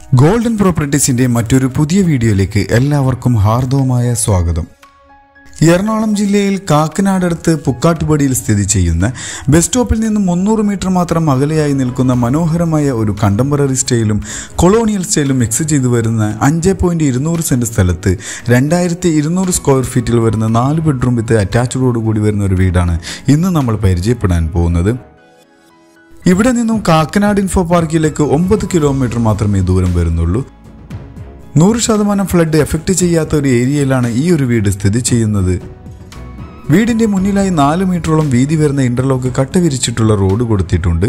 golden പ്രോപ്പർട്ടീസിന്റെ മറ്റൊരു പുതിയ വീഡിയോയിലേക്ക് എല്ലാവർക്കും ഹാർദവമായ സ്വാഗതം എറണാകുളം ജില്ലയിൽ കാക്കനാടടുത്ത് പുക്കാട്ടുപടിയിൽ സ്ഥിതി ചെയ്യുന്ന ബസ് സ്റ്റോപ്പിൽ നിന്നും മുന്നൂറ് മീറ്റർ മാത്രം അകലെയായി നിൽക്കുന്ന മനോഹരമായ ഒരു കണ്ടംപററി സ്റ്റൈലും കൊളോണിയൽ സ്റ്റൈലും മിക്സ് ചെയ്തു വരുന്ന അഞ്ച് പോയിന്റ് ഇരുന്നൂറ് സെന്റ് സ്ഥലത്ത് രണ്ടായിരത്തി ഇരുന്നൂറ് സ്ക്വയർ ഫീറ്റിൽ വരുന്ന നാല് ബെഡ്റൂം വിത്ത് അറ്റാച്ച്ഡോട് കൂടി വരുന്ന ഒരു വീടാണ് ഇന്ന് നമ്മൾ പരിചയപ്പെടാൻ പോകുന്നത് ഇവിടെ നിന്നും കാക്കനാട് ഇൻഫോ പാർക്കിലേക്ക് ഒമ്പത് കിലോമീറ്റർ മാത്രമേ ദൂരം വരുന്നുള്ളൂ നൂറ് ശതമാനം ഫ്ലഡ് എഫക്റ്റ് ചെയ്യാത്ത ഒരു ഏരിയയിലാണ് ഈ ഒരു വീട് സ്ഥിതി ചെയ്യുന്നത് വീടിന്റെ മുന്നിലായി നാല് മീറ്ററോളം വീതി വരുന്ന ഇന്റർലോക്ക് കട്ട വിരിച്ചിട്ടുള്ള റോഡ് കൊടുത്തിട്ടുണ്ട്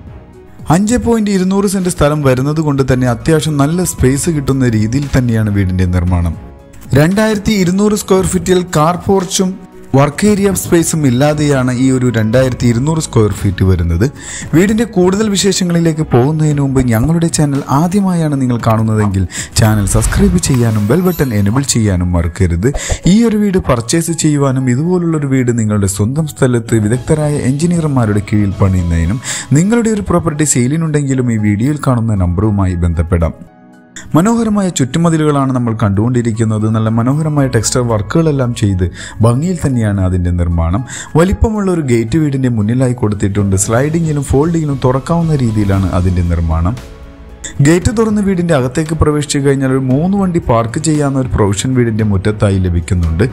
അഞ്ച് പോയിന്റ് ഇരുന്നൂറ് സെന്റ് സ്ഥലം വരുന്നത് കൊണ്ട് തന്നെ അത്യാവശ്യം നല്ല സ്പേസ് കിട്ടുന്ന രീതിയിൽ തന്നെയാണ് വീടിന്റെ നിർമ്മാണം രണ്ടായിരത്തി ഇരുന്നൂറ് സ്ക്വയർ ഫീറ്റിൽ കാർ പോർച്ചും വർക്ക് ഏരിയ സ്പേസും ഇല്ലാതെയാണ് ഈ ഒരു രണ്ടായിരത്തി ഇരുന്നൂറ് സ്ക്വയർ ഫീറ്റ് വരുന്നത് വീടിന്റെ കൂടുതൽ വിശേഷങ്ങളിലേക്ക് പോകുന്നതിന് മുമ്പ് ഞങ്ങളുടെ ചാനൽ ആദ്യമായാണ് നിങ്ങൾ കാണുന്നതെങ്കിൽ ചാനൽ സബ്സ്ക്രൈബ് ചെയ്യാനും ബെൽ ബട്ടൺ എനബിൾ ചെയ്യാനും മറക്കരുത് ഈ ഒരു വീട് പർച്ചേസ് ചെയ്യുവാനും ഇതുപോലുള്ളൊരു വീട് നിങ്ങളുടെ സ്വന്തം സ്ഥലത്ത് വിദഗ്ധരായ എഞ്ചിനീയർമാരുടെ കീഴിൽ പണിയുന്നതിനും നിങ്ങളുടെ ഒരു പ്രോപ്പർട്ടി സെയിലിനുണ്ടെങ്കിലും ഈ വീഡിയോയിൽ കാണുന്ന നമ്പറുമായി ബന്ധപ്പെടാം മനോഹരമായ ചുറ്റുമതിലുകളാണ് നമ്മൾ കണ്ടുകൊണ്ടിരിക്കുന്നത് നല്ല മനോഹരമായ ടെക്സ്റ്റർ വർക്കുകളെല്ലാം ചെയ്ത് ഭംഗിയിൽ തന്നെയാണ് അതിൻ്റെ നിർമ്മാണം വലിപ്പമുള്ള ഒരു ഗേറ്റ് വീടിൻ്റെ മുന്നിലായി കൊടുത്തിട്ടുണ്ട് സ്ലൈഡിങ്ങിലും ഫോൾഡിങ്ങിലും തുറക്കാവുന്ന രീതിയിലാണ് അതിൻ്റെ നിർമ്മാണം ഗേറ്റ് തുറന്ന് വീടിന്റെ അകത്തേക്ക് പ്രവേശിച്ചു കഴിഞ്ഞാൽ ഒരു മൂന്ന് വണ്ടി പാർക്ക് ചെയ്യാവുന്ന ഒരു പ്രൊവിഷൻ വീടിന്റെ മുറ്റത്തായി ലഭിക്കുന്നുണ്ട്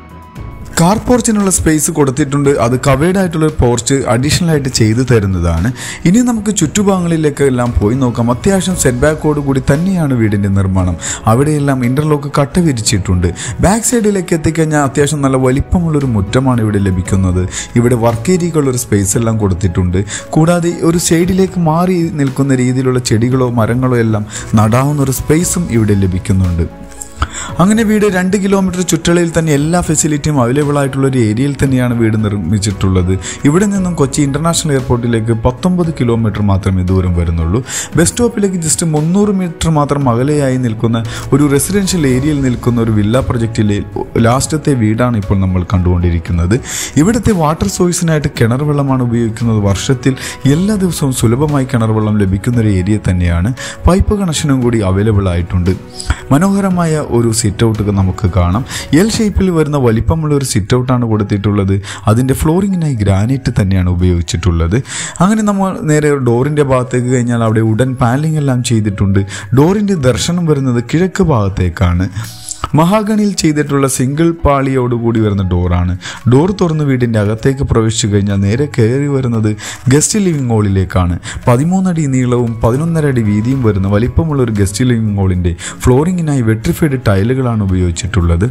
കാർ പോർച്ചിനുള്ള സ്പേസ് കൊടുത്തിട്ടുണ്ട് അത് കവേഡ് ആയിട്ടുള്ള ഒരു പോർച്ച് അഡീഷണൽ ആയിട്ട് ചെയ്തു തരുന്നതാണ് ഇനി നമുക്ക് ചുറ്റുഭാഗങ്ങളിലേക്ക് എല്ലാം പോയി നോക്കാം അത്യാവശ്യം സെറ്റ് ബാക്കോട് കൂടി തന്നെയാണ് വീടിന്റെ നിർമ്മാണം അവിടെയെല്ലാം ഇന്റർലോക്ക് കട്ട വിരിച്ചിട്ടുണ്ട് ബാക്ക് സൈഡിലേക്ക് എത്തിക്കഴിഞ്ഞാൽ അത്യാവശ്യം നല്ല വലിപ്പമുള്ളൊരു മുറ്റമാണ് ഇവിടെ ലഭിക്കുന്നത് ഇവിടെ വർക്ക് ഏരിയകളുള്ള ഒരു സ്പേസ് എല്ലാം കൊടുത്തിട്ടുണ്ട് കൂടാതെ ഒരു സൈഡിലേക്ക് മാറി നിൽക്കുന്ന രീതിയിലുള്ള ചെടികളോ മരങ്ങളോ എല്ലാം നടാവുന്ന ഒരു സ്പേസും ഇവിടെ ലഭിക്കുന്നുണ്ട് അങ്ങനെ വീട് രണ്ട് കിലോമീറ്റർ ചുറ്റളയിൽ തന്നെ എല്ലാ ഫെസിലിറ്റിയും അവൈലബിൾ ആയിട്ടുള്ള ഒരു ഏരിയയിൽ തന്നെയാണ് വീട് നിർമ്മിച്ചിട്ടുള്ളത് ഇവിടെ നിന്നും കൊച്ചി ഇന്റർനാഷണൽ എയർപോർട്ടിലേക്ക് പത്തൊമ്പത് കിലോമീറ്റർ മാത്രമേ ദൂരം വരുന്നുള്ളൂ ബസ് സ്റ്റോപ്പിലേക്ക് ജസ്റ്റ് മുന്നൂറ് മീറ്റർ മാത്രം അകലെയായി നിൽക്കുന്ന ഒരു റെസിഡൻഷ്യൽ ഏരിയയിൽ നിൽക്കുന്ന ഒരു വില്ല പ്രൊജക്റ്റിലെ ലാസ്റ്റത്തെ വീടാണ് ഇപ്പോൾ നമ്മൾ കണ്ടുകൊണ്ടിരിക്കുന്നത് ഇവിടുത്തെ വാട്ടർ സോഴ്സിനായിട്ട് കിണർ വെള്ളമാണ് ഉപയോഗിക്കുന്നത് വർഷത്തിൽ എല്ലാ ദിവസവും സുലഭമായി കിണർ വെള്ളം ലഭിക്കുന്ന ഒരു ഏരിയ തന്നെയാണ് പൈപ്പ് കണക്ഷനും കൂടി അവൈലബിൾ ആയിട്ടുണ്ട് മനോഹരമായ ഒരു സിറ്റ് ഔട്ട് നമുക്ക് കാണാം എൽ ഷേപ്പിൽ വരുന്ന വലിപ്പമുള്ള ഒരു സിറ്റ് ഔട്ടാണ് കൊടുത്തിട്ടുള്ളത് അതിൻ്റെ ഫ്ലോറിങ്ങിനായി ഗ്രാനൈറ്റ് തന്നെയാണ് ഉപയോഗിച്ചിട്ടുള്ളത് അങ്ങനെ നമ്മൾ നേരെ ഡോറിൻ്റെ ഭാഗത്തേക്ക് കഴിഞ്ഞാൽ അവിടെ ഉടൻ പാനലിംഗ് എല്ലാം ചെയ്തിട്ടുണ്ട് ഡോറിൻ്റെ ദർശനം വരുന്നത് കിഴക്ക് ഭാഗത്തേക്കാണ് മഹാഗണിയിൽ ചെയ്തിട്ടുള്ള സിംഗിൾ പാളിയോടുകൂടി വരുന്ന ഡോറാണ് ഡോർ തുറന്ന് വീടിൻ്റെ അകത്തേക്ക് പ്രവേശിച്ചു കഴിഞ്ഞാൽ നേരെ കയറി വരുന്നത് ഗസ്റ്റ് ലിവിംഗ് ഹാളിലേക്കാണ് പതിമൂന്നടി നീളവും പതിനൊന്നര അടി വീതിയും വരുന്ന വലിപ്പമുള്ള ഒരു ഗസ്റ്റ് ലിവിംഗ് ഹാളിൻ്റെ ഫ്ലോറിങ്ങിനായി വെട്രിഫൈഡ് ടൈലുകളാണ് ഉപയോഗിച്ചിട്ടുള്ളത്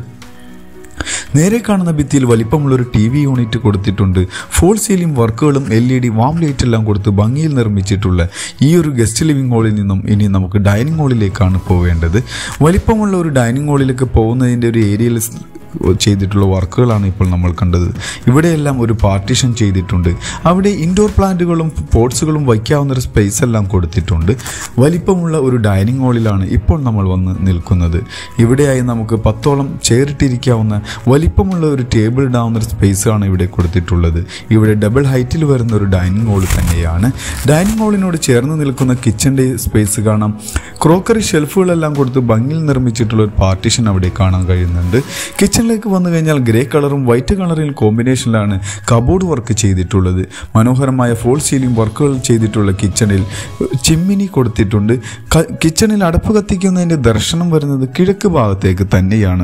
നേരെ കാണുന്ന ഭിത്തിയിൽ വലിപ്പമുള്ള ഒരു ടി വി യൂണിറ്റ് കൊടുത്തിട്ടുണ്ട് ഫോൾ സീലിംഗ് വർക്കുകളും L E D warm light എല്ലാം കൊടുത്ത് ഭംഗിയിൽ നിർമ്മിച്ചിട്ടുള്ള ഈ ഒരു ഗസ്റ്റ് ലിവിംഗ് ഹാളിൽ നിന്നും ഇനി നമുക്ക് ഡൈനിങ് ഹാളിലേക്കാണ് പോവേണ്ടത് വലിപ്പമുള്ള ഒരു ഡൈനിങ് ഹാളിലേക്ക് പോകുന്നതിൻ്റെ ഒരു ഏരിയയിൽ ചെയ്തിട്ടുള്ള വർക്കുകളാണ് ഇപ്പോൾ നമ്മൾ കണ്ടത് ഇവിടെയെല്ലാം ഒരു പാർട്ടീഷൻ ചെയ്തിട്ടുണ്ട് അവിടെ ഇൻഡോർ പ്ലാന്റുകളും പോട്ട്സുകളും വയ്ക്കാവുന്ന ഒരു സ്പേസ് എല്ലാം കൊടുത്തിട്ടുണ്ട് വലിപ്പമുള്ള ഒരു ഡൈനിങ് ഹാളിലാണ് ഇപ്പോൾ നമ്മൾ വന്ന് നിൽക്കുന്നത് ഇവിടെയായി നമുക്ക് പത്തോളം ചേറിട്ടിരിക്കാവുന്ന വലിപ്പമുള്ള ഒരു ടേബിൾ ഇടാവുന്ന ഒരു സ്പേസ് ആണ് ഇവിടെ കൊടുത്തിട്ടുള്ളത് ഇവിടെ ഡബിൾ ഹൈറ്റിൽ വരുന്ന ഒരു ഡൈനിങ് ഹാൾ തന്നെയാണ് ഡൈനിങ് ഹാളിനോട് ചേർന്ന് നിൽക്കുന്ന കിച്ചൻ്റെ സ്പേസ് കാണാം ക്രോക്കറി ഷെൽഫുകളെല്ലാം കൊടുത്ത് ഭംഗിയിൽ നിർമ്മിച്ചിട്ടുള്ള ഒരു പാർട്ടീഷൻ അവിടെ കാണാൻ കഴിയുന്നുണ്ട് കിച്ചണിലേക്ക് വന്നു കഴിഞ്ഞാൽ ഗ്രേ കളറും വൈറ്റ് കളറിൽ കോമ്പിനേഷനിലാണ് കബോർഡ് വർക്ക് ചെയ്തിട്ടുള്ളത് മനോഹരമായ ഫോൾ സീലിംഗ് വർക്കുകൾ ചെയ്തിട്ടുള്ള കിച്ചണിൽ ചിമ്മിനി കൊടുത്തിട്ടുണ്ട് ക- കിച്ചണിൽ അടുപ്പ് കത്തിക്കുന്നതിൻ്റെ ദർശനം വരുന്നത് കിഴക്ക് ഭാഗത്തേക്ക് തന്നെയാണ്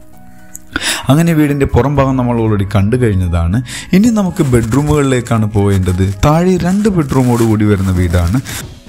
അങ്ങനെ വീടിൻ്റെ പുറം ഭാഗം നമ്മൾ ഓൾറെഡി കണ്ടു കഴിഞ്ഞതാണ് ഇനി നമുക്ക് ബെഡ്റൂമുകളിലേക്കാണ് പോവേണ്ടത് താഴെ രണ്ട് ബെഡ്റൂമോട് കൂടി വരുന്ന വീടാണ്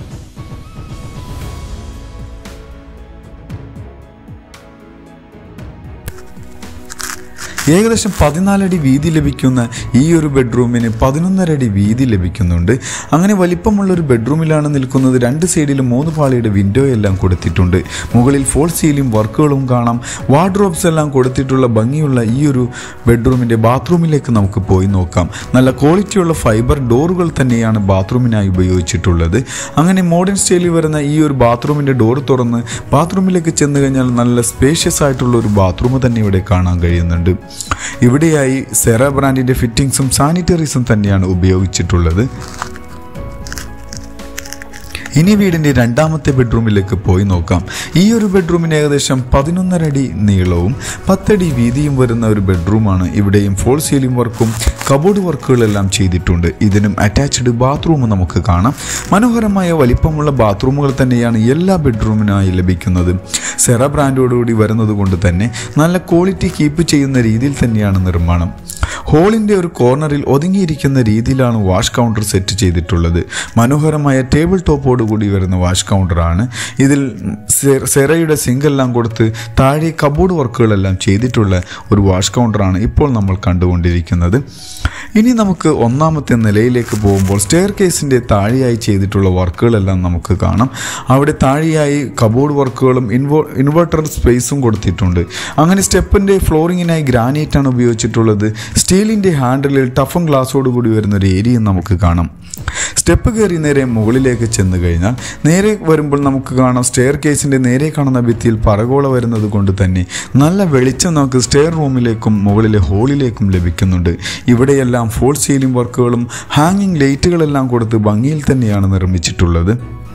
ഏകദേശം പതിനാലടി വീതി ലഭിക്കുന്ന ഈ ഒരു ബെഡ്റൂമിന് പതിനൊന്നര അടി വീതി ലഭിക്കുന്നുണ്ട് അങ്ങനെ വലിപ്പമുള്ള ഒരു ബെഡ്റൂമിലാണ് നിൽക്കുന്നത് രണ്ട് സൈഡിലും മൂന്ന് പാളിയുടെ വിൻഡോ എല്ലാം കൊടുത്തിട്ടുണ്ട് മുകളിൽ ഫോൾ സീലിംഗ് വർക്കുകളും കാണാം വാർഡ്രോബ്സ് എല്ലാം കൊടുത്തിട്ടുള്ള ഭംഗിയുള്ള ഈ ഒരു ബെഡ്റൂമിൻ്റെ ബാത്റൂമിലേക്ക് നമുക്ക് പോയി നോക്കാം നല്ല ക്വാളിറ്റിയുള്ള ഫൈബർ ഡോറുകൾ തന്നെയാണ് ബാത്റൂമിനായി ഉപയോഗിച്ചിട്ടുള്ളത് അങ്ങനെ മോഡേൺ സ്റ്റൈലിൽ വരുന്ന ഈ ഒരു ബാത്റൂമിൻ്റെ ഡോർ തുറന്ന് ബാത്റൂമിലേക്ക് ചെന്ന് കഴിഞ്ഞാൽ നല്ല സ്പേഷ്യസ് ആയിട്ടുള്ള ഒരു ബാത്റൂം തന്നെ ഇവിടെ കാണാൻ കഴിയുന്നുണ്ട് ഇവിടെയായി സെറ ബ്രാൻഡിന്റെ ഫിറ്റിംഗ്സും സാനിറ്ററീസും തന്നെയാണ് ഉപയോഗിച്ചിട്ടുള്ളത് ഇനി വീടിന്റെ രണ്ടാമത്തെ ബെഡ്റൂമിലേക്ക് പോയി നോക്കാം ഈ ഒരു ബെഡ്റൂമിന് ഏകദേശം പതിനൊന്നര അടി നീളവും പത്തടി വീതിയും വരുന്ന ഒരു ബെഡ്റൂമാണ് ഇവിടെയും ഫോൾ സീലിംഗ് വർക്കും കബോർഡ് വർക്കുകളെല്ലാം ചെയ്തിട്ടുണ്ട് ഇതിനും അറ്റാച്ച്ഡ് ബാത്റൂം നമുക്ക് കാണാം മനോഹരമായ വലിപ്പമുള്ള ബാത്റൂമുകൾ തന്നെയാണ് എല്ലാ ബെഡ്റൂമിനായി ലഭിക്കുന്നത് സെറ ബ്രാൻഡോടുകൂടി വരുന്നത് കൊണ്ട് തന്നെ നല്ല ക്വാളിറ്റി കീപ്പ് ചെയ്യുന്ന രീതിയിൽ തന്നെയാണ് നിർമ്മാണം ഹോളിൻ്റെ ഒരു കോർണറിൽ ഒതുങ്ങിയിരിക്കുന്ന രീതിയിലാണ് വാഷ് കൗണ്ടർ സെറ്റ് ചെയ്തിട്ടുള്ളത് മനോഹരമായ ടേബിൾ ടോപ്പോട് കൂടി വരുന്ന വാഷ് കൗണ്ടറാണ് ഇതിൽ സെ- സെറയുടെ സിങ്ക് എല്ലാം കൊടുത്ത് താഴെ കബോർഡ് വർക്കുകളെല്ലാം ചെയ്തിട്ടുള്ള ഒരു വാഷ് കൗണ്ടറാണ് ഇപ്പോൾ നമ്മൾ കണ്ടുകൊണ്ടിരിക്കുന്നത് ഇനി നമുക്ക് ഒന്നാമത്തെ നിലയിലേക്ക് പോകുമ്പോൾ സ്റ്റെയർ കേസിൻ്റെ താഴെയായി ചെയ്തിട്ടുള്ള വർക്കുകളെല്ലാം നമുക്ക് കാണാം അവിടെ താഴെയായി കബോർഡ് വർക്കുകളും ഇൻവോ ഇൻവെർട്ടർ സ്പേസും കൊടുത്തിട്ടുണ്ട് അങ്ങനെ സ്റ്റെപ്പിൻ്റെ ഫ്ലോറിങ്ങിനായി ഗ്രാനൈറ്റ് ആണ് ഉപയോഗിച്ചിട്ടുള്ളത് സ്റ്റീലിൻ്റെ ഹാൻഡിലിൽ ടഫും ഗ്ലാസോട് കൂടി വരുന്ന ഒരു ഏരിയയും നമുക്ക് കാണാം സ്റ്റെപ്പ് കയറി നേരെ മുകളിലേക്ക് ചെന്ന് കഴിഞ്ഞാൽ നേരെ വരുമ്പോൾ നമുക്ക് കാണാം സ്റ്റെയർ കേസിൻ്റെ നേരെ കാണുന്ന ഭിത്തിയിൽ പറകോള വരുന്നത് കൊണ്ട് തന്നെ നല്ല വെളിച്ചം നമുക്ക് സ്റ്റെയർ റൂമിലേക്കും മുകളിലെ ഹോളിലേക്കും ലഭിക്കുന്നുണ്ട് ഇവിടെയെല്ലാം ഫോൾ സീലിംഗ് വർക്കുകളും ഹാങ്ങിങ് ലൈറ്റുകളെല്ലാം കൊടുത്ത് ഭംഗിയിൽ തന്നെയാണ് നിർമ്മിച്ചിട്ടുള്ളത്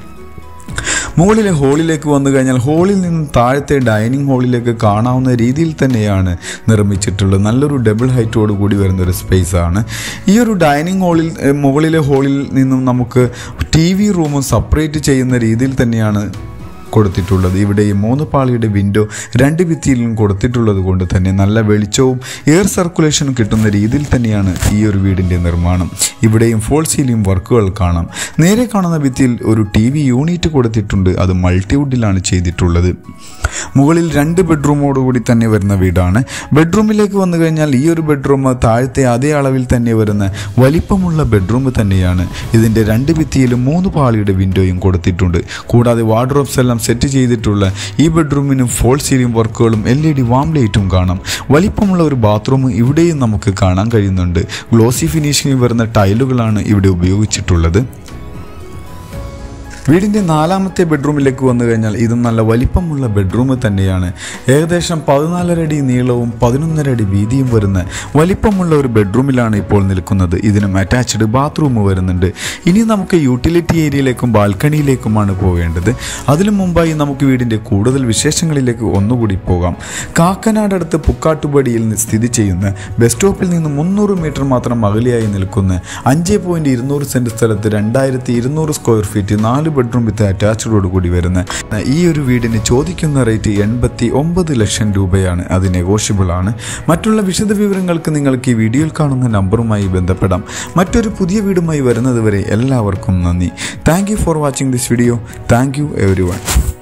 മുകളിലെ ഹോളിലേക്ക് വന്നു കഴിഞ്ഞാൽ ഹോളിൽ നിന്നും താഴത്തെ ഡൈനിങ് ഹാളിലേക്ക് കാണാവുന്ന രീതിയിൽ തന്നെയാണ് നിർമ്മിച്ചിട്ടുള്ളത് നല്ലൊരു ഡബിൾ ഹൈറ്റോട് കൂടി വരുന്ന ഒരു സ്പേസ് ആണ് ഈ ഒരു ഡൈനിങ് ഹാളിൽ ഏഹ്, മുകളിലെ ഹോളിൽ നിന്നും നമുക്ക് ടി വി റൂമും സെപ്പറേറ്റ് ചെയ്യുന്ന രീതിയിൽ തന്നെയാണ് കൊടുത്തിട്ടുള്ളത് ഇവിടെ ഈ മൂന്ന് പാളിയുടെ വിൻഡോ രണ്ട് ഭിത്തിയിലും കൊടുത്തിട്ടുള്ളത് കൊണ്ട് തന്നെ നല്ല വെളിച്ചവും എയർ സർക്കുലേഷനും കിട്ടുന്ന രീതിയിൽ തന്നെയാണ് ഈ ഒരു വീടിൻ്റെ നിർമ്മാണം ഇവിടെയും ഫോൾ സീലിംഗ് വർക്കുകൾ കാണാം നേരെ കാണുന്ന ഭിത്തിയിൽ ഒരു ടി വി യൂണിറ്റ് കൊടുത്തിട്ടുണ്ട് അത് മൾട്ടിവുഡിലാണ് ചെയ്തിട്ടുള്ളത് മുകളിൽ രണ്ട് ബെഡ്റൂമോടുകൂടി തന്നെ വരുന്ന വീടാണ് ബെഡ്റൂമിലേക്ക് വന്നു കഴിഞ്ഞാൽ ഈ ഒരു ബെഡ്റൂം താഴത്തെ അതേ അളവിൽ തന്നെ വരുന്ന വലിപ്പമുള്ള ബെഡ്റൂം തന്നെയാണ് ഇതിൻ്റെ രണ്ട് ഭിത്തിയിലും മൂന്ന് പാളിയുടെ വിൻഡോയും കൊടുത്തിട്ടുണ്ട് കൂടാതെ വാർഡ്രോബ്സ് എല്ലാം സെറ്റ് ചെയ്തിട്ടുള്ള ഈ ബെഡ്റൂമിനും ഫോൾ സീലിംഗ് വർക്കുകളും എൽ ഇ ഡി വാം ലൈറ്റും കാണാം വലിപ്പമുള്ള ഒരു ബാത്റൂം ഇവിടെയും നമുക്ക് കാണാൻ കഴിയുന്നുണ്ട് ഗ്ലോസി ഫിനിഷിംഗ് വരുന്ന ടൈലുകളാണ് ഇവിടെ ഉപയോഗിച്ചിട്ടുള്ളത് വീടിൻ്റെ നാലാമത്തെ ബെഡ്റൂമിലേക്ക് വന്നു കഴിഞ്ഞാൽ ഇതും നല്ല വലിപ്പമുള്ള ബെഡ്റൂം തന്നെയാണ് ഏകദേശം പതിനാലര അടി നീളവും പതിനൊന്നര അടി വീതിയും വരുന്ന വലിപ്പമുള്ള ഒരു ബെഡ്റൂമിലാണ് ഇപ്പോൾ നിൽക്കുന്നത് ഇതിനും അറ്റാച്ച്ഡ് ബാത്റൂം വരുന്നുണ്ട് ഇനി നമുക്ക് യൂട്ടിലിറ്റി ഏരിയയിലേക്കും ബാൽക്കണിയിലേക്കുമാണ് പോകേണ്ടത് അതിനു മുമ്പായി നമുക്ക് വീടിൻ്റെ കൂടുതൽ വിശേഷങ്ങളിലേക്ക് ഒന്നുകൂടി പോകാം കാക്കനാട് അടുത്ത് പുക്കാട്ടുപടിയിൽ നി- സ്ഥിതി ചെയ്യുന്ന ബസ് സ്റ്റോപ്പിൽ നിന്ന് മുന്നൂറ് മീറ്റർ മാത്രം അകലെയായി നിൽക്കുന്ന അഞ്ച് പോയിന്റ് ഇരുന്നൂറ് സെന്റ് സ്ഥലത്ത് രണ്ടായിരത്തി ഇരുന്നൂറ് സ്ക്വയർ ഫീറ്റ് നാല് ബെഡ്റൂം വിത്ത് അറ്റാച്ചഡോട് കൂടി വരുന്ന ഈ ഒരു വീടിന് ചോദിക്കുന്ന റേറ്റ് എൺപത്തി ഒമ്പത് ലക്ഷം രൂപയാണ് അത് നെഗോഷ്യബിൾ ആണ് മറ്റുള്ള വിശദ വിവരങ്ങൾക്ക് നിങ്ങൾക്ക് ഈ വീഡിയോയിൽ കാണുന്ന നമ്പറുമായി ബന്ധപ്പെടാം മറ്റൊരു പുതിയ വീടുമായി വരുന്നത് വരെ എല്ലാവർക്കും നന്ദി thank you for watching this video thank you every one